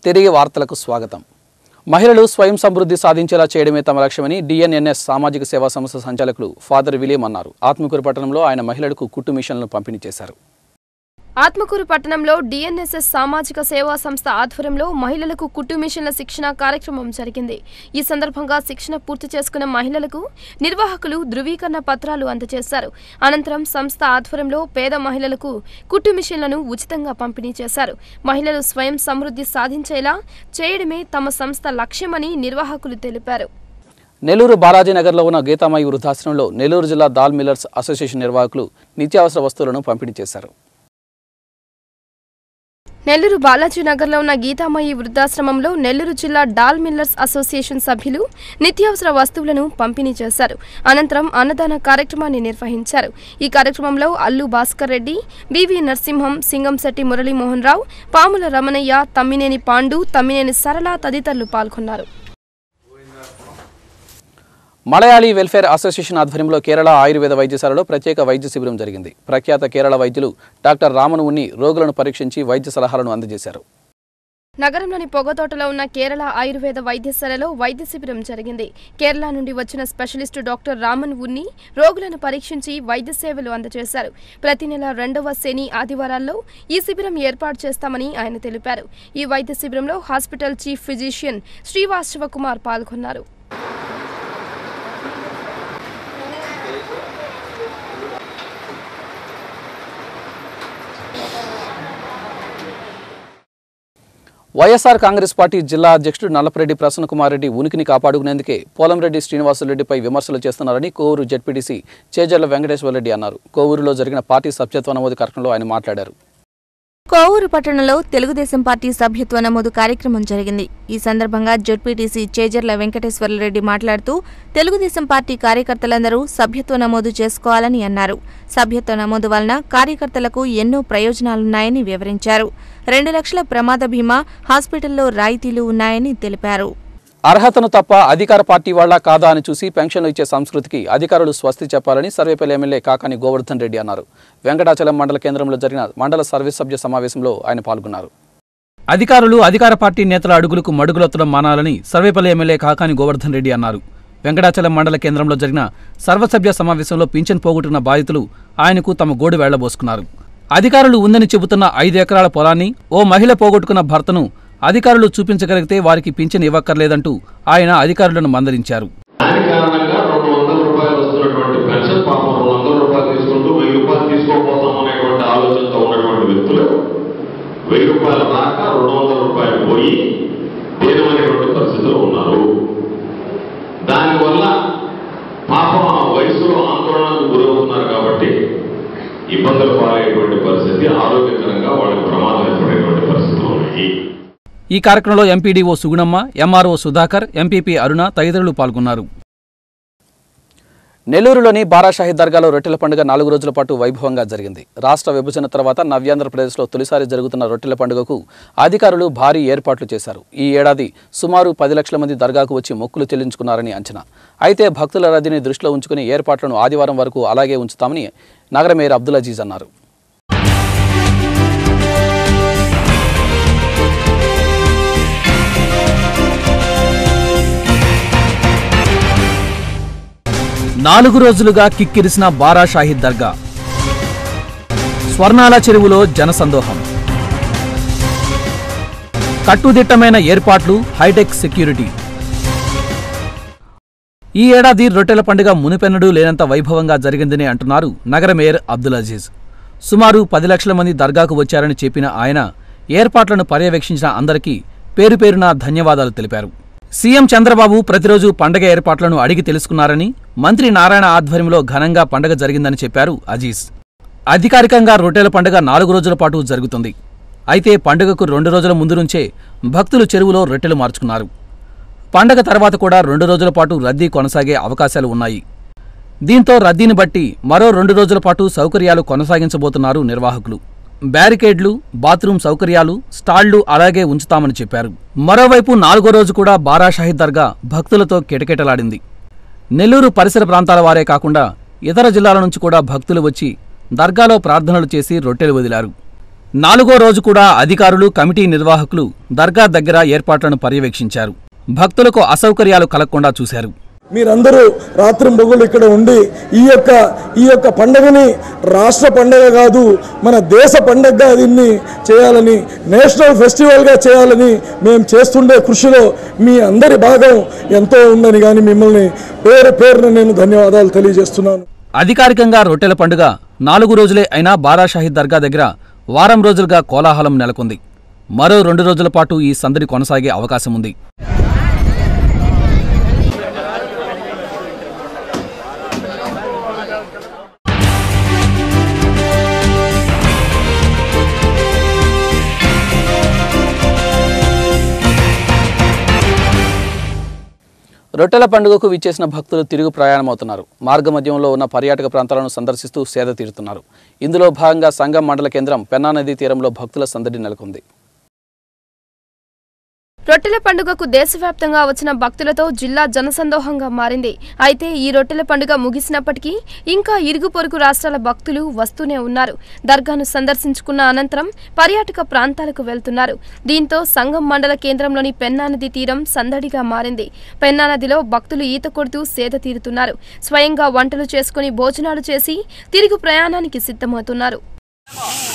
తిరిగి వార్తలకు స్వాగతం మహిళలు స్వయం సమృద్ధి సాధించేలా చేయడమే తమ లక్ష్యమని డిఎన్ఎన్ఎస్ సామాజిక సేవా సంస్థ సంచాలకులు ఫాదర్ విలియం అన్నారు ఆత్మకూరు పట్టణంలో ఆయన మహిళలకు కుట్టు మిషన్లను పంపిణీ చేశారు ఆత్మకూరు పట్టణంలో డిఎన్ఎస్ఎస్ సామాజిక సేవా సంస్థ ఆధ్వర్యంలో మహిళలకు కుట్టు మిషన్ల శిక్షణ కార్యక్రమం జరిగింది ఈ సందర్భంగా శిక్షణ పూర్తి చేసుకున్న మహిళలకు నిర్వాహకులు ధృవీకరణ పత్రాలు అందజేశారు అనంతరం సంస్థ ఆధ్వర్యంలో పేద మహిళలకు కుట్టు మిషన్లను ఉచితంగా పంపిణీ చేశారు మహిళలు స్వయం సమృద్ధి సాధించేలా చేయడమే తమ సంస్థ లక్ష్యమని నిర్వాహకులు తెలిపారు నెల్లూరు బాలాజీ నగర్లో ఉన్న గీతామాయి వృద్ధాశ్రమంలో నెల్లూరు జిల్లా దాల్ మిల్లర్స్ అసోసియేషన్ నిర్వాహకులు నిత్యావసర వస్తువులను పంపిణీ చేశారు నెల్లూరు బాలాజీ నగర్లో ఉన్న గీతామయి వృద్ధాశ్రమంలో నెల్లూరు జిల్లా డాల్ మిల్లర్స్ అసోసియేషన్ సభ్యులు నిత్యావసర వస్తువులను పంపిణీ చేశారు అనంతరం అన్నదాన కార్యక్రమాన్ని నిర్వహించారు ఈ కార్యక్రమంలో అల్లు భాస్కర్ రెడ్డి బివి నరసింహం సింగంశెట్టి మురళీమోహన్ రావు పాముల రమణయ్య తమ్మినేని పాండు తమ్మినేని సరళ తదితరులు పాల్గొన్నారు మలయాళీ వెల్ఫేర్ అసోసియేషన్ ఆధ్వర్యంలో కేరళ ఆయుర్వేద వైద్యశాలలో ప్రత్యేక వైద్య శిబిరం జరిగింది ప్రఖ్యాత కేరళ వైద్యులు డాక్టర్ రామన్ ఉన్ని రోగులను పరీక్షించి వైద్య సలహాలను అందజేశారు నగరంలోని పొగతోటలో ఉన్న కేరళ ఆయుర్వేద వైద్యశాలలో వైద్య శిబిరం జరిగింది కేరళ నుండి వచ్చిన స్పెషలిస్టు డాక్టర్ రామన్ ఉన్ని రోగులను పరీక్షించి వైద్య సేవలు అందజేశారు ప్రతి నెల రెండవ శని ఆదివారాల్లో ఈ శిబిరం ఏర్పాటు చేస్తామని ఆయన తెలిపారు ఈ వైద్య శిబిరంలో hospital chief physician Srivastava Kumar పాల్గొన్నారు వైఎస్ఆర్ కాంగ్రెస్ పార్టీ జిల్లా అధ్యక్షుడు నల్లపరెడ్డి ప్రసన్న కుమార్ రెడ్డి ఉనికిని కాపాడుకునేందుకే పోలంరెడ్డి శ్రీనివాసులరెడ్డిపై విమర్శలు చేస్తున్నారని కోవూరు జడ్పీటీసీ చేజర్ల వెంకటేశ్వర రెడ్డి అన్నారు కోవూరులో జరిగిన పార్టీ సభ్యత్వ నమోదు కార్యక్రమంలో ఆయన మాట్లాడారు కోవూరు పట్టణంలో తెలుగుదేశం పార్టీ సభ్యత్వ నమోదు కార్యక్రమం జరిగింది ఈ సందర్భంగా జడ్పీటీసీ చేజర్ల వెంకటేశ్వర్లరెడ్డి మాట్లాడుతూ తెలుగుదేశం పార్టీ కార్యకర్తలందరూ సభ్యత్వ నమోదు చేసుకోవాలని అన్నారు సభ్యత్వ నమోదు వలన కార్యకర్తలకు ఎన్నో ప్రయోజనాలున్నాయని వివరించారు రెండు లక్షల ప్రమాద బీమా హాస్పిటల్లో రాయితీలు ఉన్నాయని తెలిపారు అర్హతను తప్ప అధికార పార్టీ వాళ్ళ కాదా అని చూసి పెన్షన్లు ఇచ్చే సంస్కృతికి అధికారులు స్వస్తి చెప్పాలని సర్వేపల్లి ఎమ్మెల్యే కాకాని గోవర్ధన్ రెడ్డి అన్నారు వెంకటాచలం మండల కేంద్రంలో జరిగిన మండల సర్వీస్ సభ్య సమావేశంలో ఆయన పాల్గొన్నారు అధికారులు అధికార పార్టీ నేతల అడుగులకు మడుగులొత్తడం మానాలని సర్వేపల్లి ఎమ్మెల్యే కాకాని గోవర్ధన్ రెడ్డి అన్నారు వెంకటాచలం మండల కేంద్రంలో జరిగిన సర్వసభ్య సమావేశంలో పింఛన్ పోగొట్టుకున్న బాధితులు ఆయనకు తమ గోడు వెళ్లబోసుకున్నారు అధికారులు ఉందని చెబుతున్న ఐదు ఎకరాల పొలాన్ని ఓ మహిళ పోగొట్టుకున్న భర్తను అధికారులు చూపించగలిగితే వారికి పింఛన్ ఇవ్వక్కర్లేదంటూ ఆయన అధికారులను మందలించారు దాని కారణంగా రెండు వందల రూపాయలు వస్తున్నటువంటి పెన్షన్ పాపం రెండు వందల రూపాయలు తీసుకుంటూ వెయ్యి రూపాయలు తీసుకోపోతాం అనేటువంటి ఆలోచనతో ఉన్నటువంటి వ్యక్తులు వెయ్యి రూపాయల దాకా రెండు వందల రూపాయలు పోయి దీనమైనటువంటి పరిస్థితిలో ఉన్నారు దానివల్ల పాపం ఆ వయసులో ఆందోళనకు గురవుతున్నారు కాబట్టి ఇబ్బందులు పాలయ్యేటువంటి పరిస్థితి ఆరోగ్యకరంగా వాళ్ళకి ప్రమాదం ఏర్పడేటువంటి పరిస్థితులు ఉన్నాయి ఈ కార్యక్రమంలో MPDO Sugunamma MRO Sudhakar MPP Aruna తదితరులు పాల్గొన్నారు నెల్లూరులోని బారాషాహి దర్గాలో రొట్టెల పండుగ నాలుగు రోజుల పాటు వైభవంగా జరిగింది రాష్ట్ర విభజన తర్వాత నవ్యాంధ్రప్రదేశ్లో తొలిసారి జరుగుతున్న రొట్టెల పండుగకు అధికారులు భారీ ఏర్పాట్లు చేశారు ఈ ఏడాది సుమారు పది లక్షల మంది దర్గాకు వచ్చి మొక్కులు చెల్లించుకున్నారని అంచనా అయితే భక్తుల రద్దీని దృష్టిలో ఉంచుకుని ఏర్పాట్లను ఆదివారం వరకు అలాగే ఉంచుతామని నగర మేయర్ అబ్దుల్ అజీజ్ అన్నారు నాలుగు రోజులుగా కిక్కిరిసిన బారాషాహి దర్గా స్వర్ణాల చెరువులో జనసందోహం కట్టుదిట్టమైన ఏర్పాట్లు హైటెక్ సెక్యూరిటీ ఈ ఏడాది రొట్టెల పండుగ మునిపెన్నడూ లేనంత వైభవంగా జరిగిందని అంటున్నారు నగర మేయర్ అబ్దుల్ అజీజ్ సుమారు పది లక్షల మంది దర్గాకు వచ్చారని చెప్పిన ఆయన ఏర్పాట్లను పర్యవేక్షించిన అందరికీ పేరు పేరున ధన్యవాదాలు తెలిపారు సీఎం చంద్రబాబు ప్రతిరోజు పండగ ఏర్పాట్లను అడిగి తెలుసుకున్నారని మంత్రి నారాయణ ఆధ్వర్యంలో ఘనంగా పండగ జరిగిందని చెప్పారు అజీజ్ అధికారికంగా రొట్టెల పండుగ నాలుగు రోజుల పాటు జరుగుతుంది అయితే పండుగకు రెండు రోజుల ముందు నుంచే భక్తులు చెరువులో రొట్టెలు మార్చుకున్నారు పండగ తర్వాత కూడా రెండు రోజుల పాటు రద్దీ కొనసాగే అవకాశాలు ఉన్నాయి దీంతో రద్దీని బట్టి మరో రెండు రోజుల పాటు సౌకర్యాలు కొనసాగించబోతున్నారు నిర్వాహకులు బ్యారికేడ్లు బాత్రూం సౌకర్యాలు స్టాళ్లు అలాగే ఉంచుతామని చెప్పారు మరోవైపు నాలుగో రోజు కూడా బారాషాహి దర్గా భక్తులతో కిటకిటలాడింది నెల్లూరు పరిసర ప్రాంతాల వారే కాకుండా ఇతర జిల్లాల నుంచి కూడా భక్తులు వచ్చి దర్గాలో ప్రార్థనలు చేసి రొట్టెలు వదిలారు నాలుగో రోజు కూడా అధికారులు కమిటీ నిర్వాహకులు దర్గా దగ్గర ఏర్పాట్లను పర్యవేక్షించారు భక్తులకు అసౌకర్యాలు కలగకుండా చూశారు మీరందరూ రాత్రింబొగులు ఇక్కడ ఉండి ఈ యొక్క ఈ యొక్క పండుగని రాష్ట్ర పండుగ కాదు మన దేశ పండుగగా దీన్ని చేయాలని నేషనల్ ఫెస్టివల్గా చేయాలని మేము చేస్తుండే కృషిలో మీ అందరి భాగం ఎంతో ఉందని కానీ మిమ్మల్ని పేరు పేరున నేను ధన్యవాదాలు తెలియజేస్తున్నాను అధికారికంగా రొట్టెల పండుగ నాలుగు రోజులే అయినా బారాషాహి దర్గా దగ్గర వారం రోజులుగా కోలాహలం నెలకొంది మరో రెండు రోజుల పాటు ఈ సందడి కొనసాగే అవకాశం ఉంది రొట్టెల పండుగకు విచ్చేసిన భక్తులు తిరుగు ప్రయాణమవుతున్నారు మార్గమధ్యంలో ఉన్న పర్యాటక ప్రాంతాలను సందర్శిస్తూ సేద తీరుతున్నారు ఇందులో భాగంగా సంగం మండల కేంద్రం పెన్నా నదీ తీరంలో భక్తుల సందడి నెలకొంది రొట్టెల పండుగకు దేశవ్యాప్తంగా వచ్చిన భక్తులతో జిల్లా జనసందోహంగా మారింది అయితే ఈ రొట్టెల పండుగ ముగిసినప్పటికీ ఇంకా ఇరుగు పొరుగు రాష్ట్రాల భక్తులు వస్తూనే ఉన్నారు దర్గాను సందర్శించుకున్న అనంతరం పర్యాటక ప్రాంతాలకు వెళ్తున్నారు దీంతో సంగం మండల కేంద్రంలోని పెన్నా నది తీరం సందడిగా మారింది పెన్నా నదిలో భక్తులు ఈత కొడుతూ సేద తీరుతున్నారు స్వయంగా వంటలు చేసుకుని భోజనాలు చేసి తిరుగు ప్రయాణానికి సిద్ధమవుతున్నారు